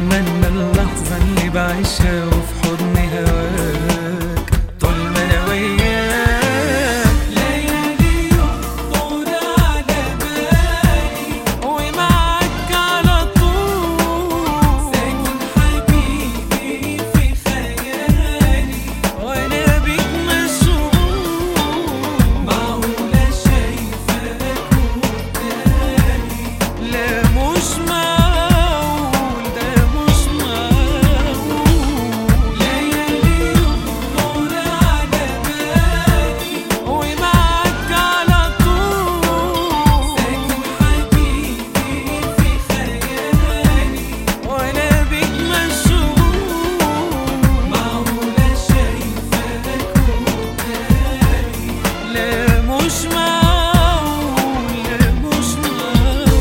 بتمنى اللحظة اللي بعيشها وفي حضن هواك طول ما انا وياك ليالي يخطر على بالي ومعاك على طول ساكن حبيبي في خيالي وانا بيك مشغول معقولة شايفاك قدامي لا مش معقول ده مش معقول ليالي يخطر على بالي ومعاك على طول ساكن حبيبي في خيالي وانا بيك مشغول معقولة شايفاك قدامي لا مش معقول لا مش معقول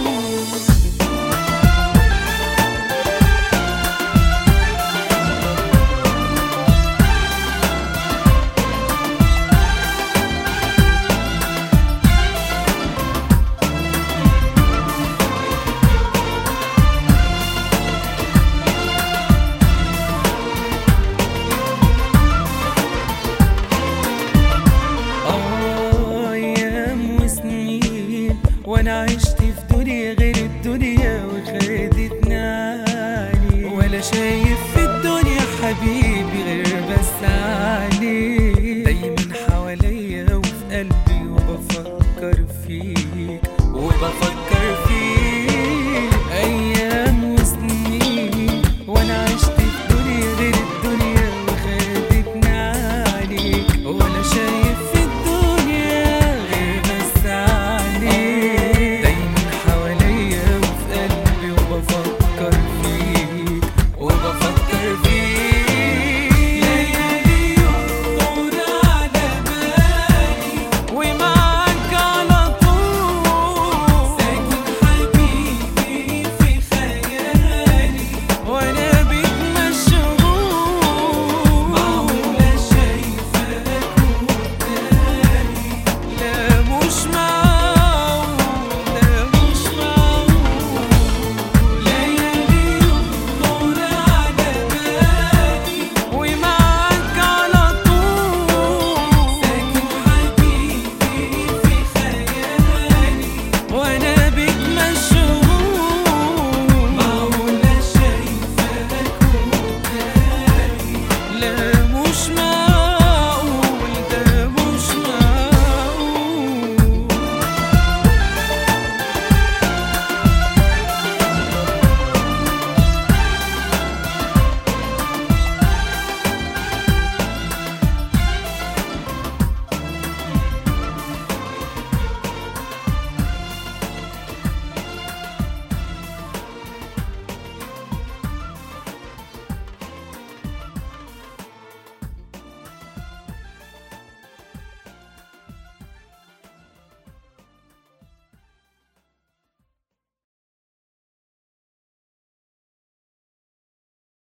آه، أيام وسنين وأنا عشت في دنيا غير الدنيا وخدتني علي ولا شايف في الدنيا حبيبي غير بس علي